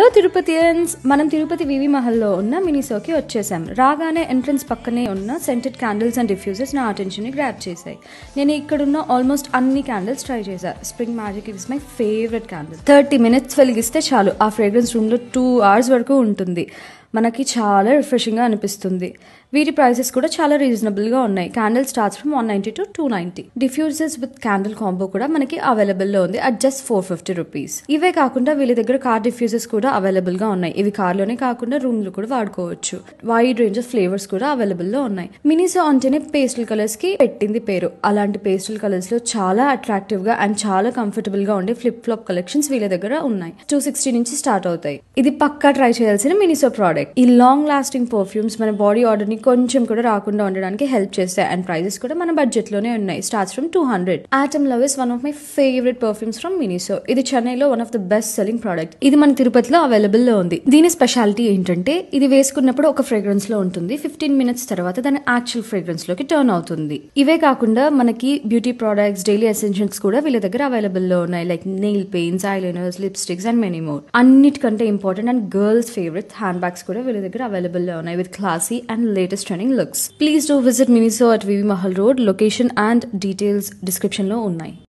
తిరుపతియన్స్ మనం తిరుపతి వివి మహల్లో ఉన్న మినిసోకి వచ్చేసాం రాగానే ఎంట్రన్స్ పక్కనే ఉన్న సెంటెడ్ క్యాండిల్స్ అండ్ డిఫ్యూజర్స్ నా అటెన్షన్ని గ్రాప్ చేశాయి నేను ఇక్కడున్న ఆల్మోస్ట్ అన్ని క్యాండిల్స్ ట్రై చేశాను spring magic is my favourite candle thirty minutes వెలిగిస్తే చాలు ఆ ఫ్రేగ్రెన్స్ రూమ్లో టూ అవర్స్ వరకు ఉంటుంది మనకి చాలా రిఫ్రెషింగ్గా అనిపిస్తుంది వీటి ప్రైసెస్ కూడా చాలా రీజనబుల్గా ఉన్నాయి candle starts from one ninety to two ninety diffusers with candle combo కూడా మనకి అవైలబుల్లో ఉంది at just four fifty rupees ఇవే కాకుండా వీళ్ళ దగ్గర కార్ డిఫ్యూజర్స్ కూడా అవైలబుల్గా ఉన్నాయి ఇవి కార్లోనే కాకుండా రూమ్లో కూడా వాడుకోవచ్చు వైడ్ రేంజ్ ఆఫ్ ఫ్లేవర్స్ కూడా అవైలబుల్లో ఉన్నాయి మినీసో అంటేనే పేస్టల్ కలర్స్ కి పెట్టింది పేరు అలాంటి పేస్టల్ కలర్స్ లో చాలా అట్రాక్టివ్ గా అండ్ చాలా కంఫర్టబుల్ గా ఉండే ఫ్లిప్ ఫ్లాప్ కలెక్షన్స్ వీళ్ళ దగ్గర ఉన్నాయి టూ సిక్స్టీ నుంచి స్టార్ట్ అవుతాయి ఇది పక్కా ట్రై చేయాల్సిన మినిసో ప్రోడక్ట్ ఈ లాంగ్ లాస్టింగ్ పర్ఫ్యూమ్స్ మన బాడీ ఆర్డర్ ని కొంచెం కూడా రాకుండా ఉండడానికి హెల్ప్ చేస్తాయి అండ్ ప్రైజెస్ కూడా మన బడ్జెట్ లోనే ఉన్నాయి starts from two hundred autumn love is one of my favourite perfumes from Miniso ఇది చెన్నైలో one of the best selling product ఇది మన తిరుపతిలో అవైలబుల్ లో ఉంది దీని స్పెషాలిటీ ఏంటంటే ఇది వేసుకున్నప్పుడు ఒక ఫ్రేగ్రెన్స్ లో ఉంటుంది ఫిఫ్టీన్ మినిట్స్ తర్వాత దాని యాక్చువల్ ఫ్రేగ్రెన్స్ లోకి టర్న్ అవుతుంది ఇవే కాకుండా మనకి బ్యూటీ ప్రోడక్ట్స్ డైలీ ఎసెన్షియల్స్ కూడా వీళ్ళ దగ్గర అవైలబుల్ లో ఉన్నాయి like nail paints eyeliners lipsticks and many more అన్నిటికంటే important and girls favourite hand bags కూడా వీళ్ళ దగ్గర అవైలబుల్ లో ఉన్నాయి with classy and latest trending looks please do visit Miniso at VV Mahal road location and details description లో ఉన్నాయి